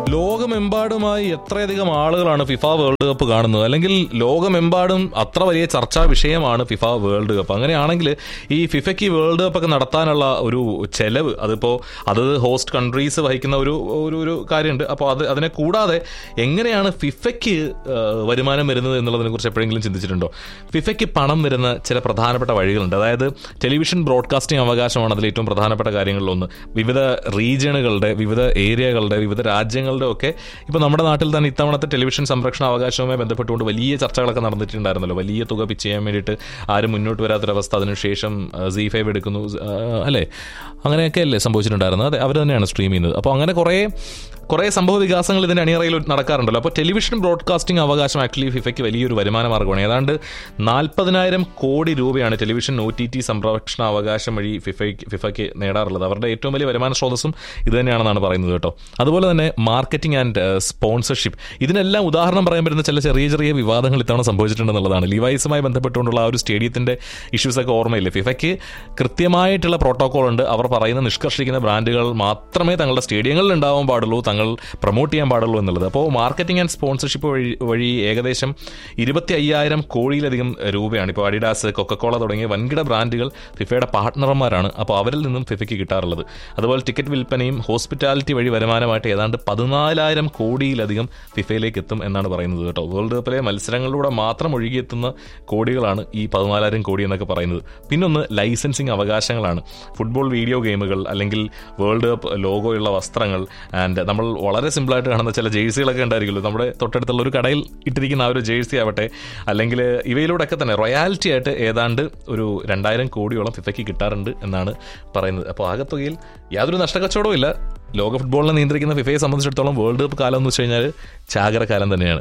ലോകമെമ്പാടുമായി എത്രയധികം ആളുകളാണ് FIFA world cup കാണുന്നത് അല്ലെങ്കിൽ ലോകമെമ്പാടും അത്ര വലിയ ചർച്ചാ വിഷയമാണ് ഫിഫ വേൾഡ് കപ്പ് അങ്ങനെയാണെങ്കിൽ ഈ ഫിഫയ്ക്ക് വേൾഡ് കപ്പ് ഒക്കെ നടത്താനുള്ള ഒരു ചെലവ് അതിപ്പോൾ അത് ഹോസ്റ്റ് കൺട്രീസ് വഹിക്കുന്ന ഒരു ഒരു ഒരു കാര്യമുണ്ട് അപ്പോൾ അത് അതിനെ കൂടാതെ എങ്ങനെയാണ് ഫിഫയ്ക്ക് ആ, വരുമാനം വരുന്നത് എന്നുള്ളതിനെ കുറിച്ച് എപ്പോഴെങ്കിലും ചിന്തിച്ചിട്ടുണ്ടോ ഫിഫയ്ക്ക് പണം വരുന്ന ചില പ്രധാനപ്പെട്ട വഴികളുണ്ട് അതായത് ടെലിവിഷൻ ബ്രോഡ്കാസ്റ്റിംഗ് അവകാശമാണ് അതിൽ ഏറ്റവും പ്രധാനപ്പെട്ട കാര്യങ്ങളിലൊന്ന് വിവിധ റീജിയണുകളുടെ വിവിധ ഏരിയകളുടെ വിവിധ രാജ്യങ്ങളുടെ ഒക്കെ ഇപ്പോൾ നമ്മുടെ നാട്ടിൽ തന്നെ ഇത്തവണത്തെ ടെലിവിഷൻ സംരക്ഷണ അവകാശവുമായി ബന്ധപ്പെട്ടുകൊണ്ട് വലിയ ചർച്ചകളൊക്കെ നടന്നിട്ടുണ്ടായിരുന്നല്ലോ വലിയ തുക പിച്ച് ചെയ്യാൻ വേണ്ടിയിട്ട് ആരും മുന്നോട്ട് വരാത്തൊരവസ്ഥ അതിനുശേഷം സി ഫൈവ് എടുക്കുന്നു ആ, അല്ലേ അങ്ങനെയൊക്കെ അല്ലേ സംഭവിച്ചിട്ടുണ്ടായിരുന്നത് അതെ അവർ തന്നെയാണ് സ്ട്രീം ചെയ്യുന്നത് അപ്പോൾ അങ്ങനെ കുറേ കുറേ സംഭവ വികാസങ്ങൾ ഇതിന്റെ അണിയറയിൽ നടക്കാറുണ്ടല്ലോ അപ്പോൾ ടെലിവിഷൻ ബ്രോഡ്കാസ്റ്റിംഗ് അവകാശം ആക്ച്വലി ഫിഫയ്ക്ക് വലിയൊരു വരുമാന മാർഗ്ഗമാണ് ഏതാണ്ട് നാൽപ്പതിനായിരം കോടി രൂപയാണ് ടെലിവിഷൻ ഒ ടി ടി സംരക്ഷണ അവകാശം വഴി ഫിഫയ്ക്ക് ഫിഫയ്ക്ക് നേടാറുള്ളത് അവരുടെ ഏറ്റവും വലിയ വരുമാന സ്രോതസ്സും ഇത് തന്നെയാണെന്നാണ് പറയുന്നത് കേട്ടോ അതുപോലെ തന്നെ മാർക്കറ്റിംഗ് ആൻഡ് സ്പോൺസർഷിപ്പ് ഇതിനെല്ലാം ഉദാഹരണം പറയാൻ പറ്റുന്ന ചില ചെറിയ ചെറിയ വിവാദങ്ങൾ ഇത്തവണ സംഭവിച്ചിട്ടുണ്ടെന്നുള്ളതാണ് ലിവൈസുമായി ബന്ധപ്പെട്ടുകൊണ്ടുള്ള ആ ഒരു സ്റ്റേഡിയത്തിന്റെ ഇഷ്യൂസ് ഒക്കെ ഓർമ്മയില്ലേ ഫിഫയ്ക്ക് കൃത്യമായിട്ടുള്ള പ്രോട്ടോകോൾ ഉണ്ട് അവർ പറയുന്ന നിഷ്കർഷിക്കുന്ന ബ്രാൻഡുകൾ മാത്രമേ തങ്ങളുടെ സ്റ്റേഡിയങ്ങളിൽ ഉണ്ടാവാൻ പാടുള്ളൂ തങ്ങൾ പ്രൊമോട്ട് ചെയ്യാൻ പാടുള്ളൂ എന്നുള്ളത് അപ്പോൾ മാർക്കറ്റിംഗ് ആൻഡ് സ്പോൺസർഷിപ്പ് വഴി വഴി ഏകദേശം ഇരുപത്തി അയ്യായിരം കോടിയിലധികം രൂപയാണ് ഇപ്പോൾ അഡിഡാസ് കൊക്കക്കോള തുടങ്ങിയ വൻകിട ബ്രാൻഡുകൾ ഫിഫയുടെ പാർട്ട്ണർമാരാണ് അപ്പോൾ അവരിൽ നിന്നും ഫിഫയ്ക്ക് കിട്ടാറുള്ളത് അതുപോലെ ടിക്കറ്റ് വിൽപ്പനയും ഹോസ്പിറ്റാലിറ്റി വഴി വരുമാനമായിട്ട് ഏതാണ്ട് പതിനാലായിരം കോടിയിലധികം ഫിഫയിലേക്ക് എത്തും എന്നാണ് പറയുന്നത് കേട്ടോ വേൾഡ് കപ്പിലെ മത്സരങ്ങളിലൂടെ മാത്രം ഒഴുകിയെത്തുന്ന കോടികളാണ് ഈ പതിനാലായിരം കോടി എന്നൊക്കെ പറയുന്നത് പിന്നൊന്ന് ലൈസൻസിങ് അവകാശങ്ങളാണ് ഫുട്ബോൾ വീഡിയോ ഗെയിമുകൾ അല്ലെങ്കിൽ വേൾഡ് കപ്പ് ലോഗോയുള്ള വസ്ത്രങ്ങൾ ആൻഡ് നമ്മൾ വളരെ സിമ്പിളായിട്ട് കാണുന്ന ചില ജേഴ്സികളൊക്കെ ഉണ്ടായിരിക്കുമല്ലോ നമ്മുടെ തൊട്ടടുത്തുള്ള ഒരു കടയിൽ ഇട്ടിരിക്കുന്ന ആ ഒരു ജേഴ്സി ആവട്ടെ അല്ലെങ്കിൽ ഇവയിലൂടെയൊക്കെ തന്നെ റൊയാലിറ്റി ആയിട്ട് ഏതാണ്ട് ഒരു രണ്ടായിരം കോടിയോളം ഫിഫയ്ക്ക് കിട്ടാറുണ്ട് എന്നാണ് പറയുന്നത് അപ്പോൾ ആകത്തുകയിൽ യാതൊരു നഷ്ടക്കച്ചവടവും ഇല്ല ലോക ഫുട്ബോളിനെ നിയന്ത്രിക്കുന്ന ഫിഫയെ സംബന്ധിച്ചിടത്തോളം വേൾഡ് കപ്പ് കാലം എന്ന് വെച്ച് കഴിഞ്ഞാൽ ചാകര കാലം തന്നെയാണ്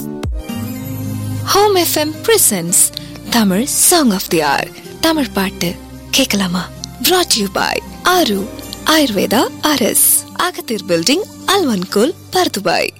Hum FM presents Tamil song of the hour Tamil பாட்டு கேட்கலாமா brought you by Aaru Ayurveda அரஸ் அகத்தீர் பில்டிங் அல்வன்கோல் பர்துபாய்